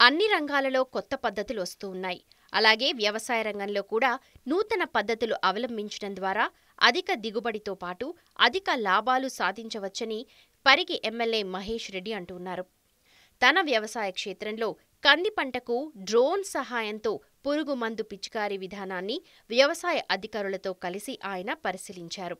అన్ని రంగాలలో కొత్త పద్ధతులు వస్తూ ఉన్నాయి అలాగే వ్యవసాయ రంగంలో కూడా నూతన పద్ధతులు అవలంబించడం ద్వారా అధిక దిగుబడితో పాటు అధిక లాభాలు సాధించవచ్చని పరిగి ఎమ్మెల్యే మహేష్ రెడ్డి అంటున్నారు తన వ్యవసాయ క్షేత్రంలో కంది పంటకు డ్రోన్ సహాయంతో పురుగు మందు పిచికారీ విధానాన్ని వ్యవసాయ అధికారులతో కలిసి ఆయన పరిశీలించారు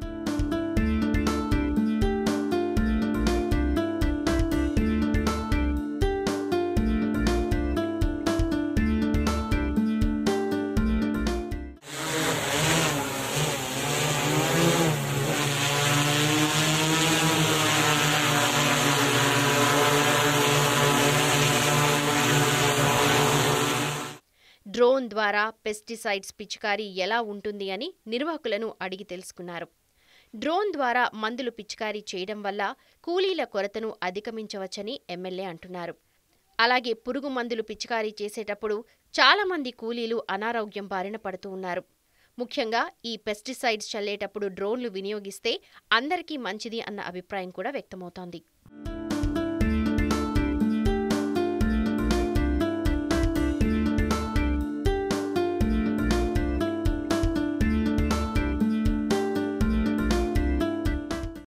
డ్రోన్ ద్వారా పెస్టిసైడ్స్ పిచికారీ ఎలా ఉంటుంది అని నిర్వాహకులను అడిగి తెలుసుకున్నారు డ్రోన్ ద్వారా మందులు పిచికారీ చేయడం వల్ల కూలీల కొరతను అధిగమించవచ్చని ఎమ్మెల్యే అంటున్నారు అలాగే పురుగు మందులు పిచికారీ చేసేటప్పుడు చాలా మంది కూలీలు అనారోగ్యం బారిన పడుతూ ఉన్నారు ముఖ్యంగా ఈ పెస్టిసైడ్స్ చల్లేటప్పుడు డ్రోన్లు వినియోగిస్తే అందరికీ మంచిది అన్న అభిప్రాయం కూడా వ్యక్తమవుతోంది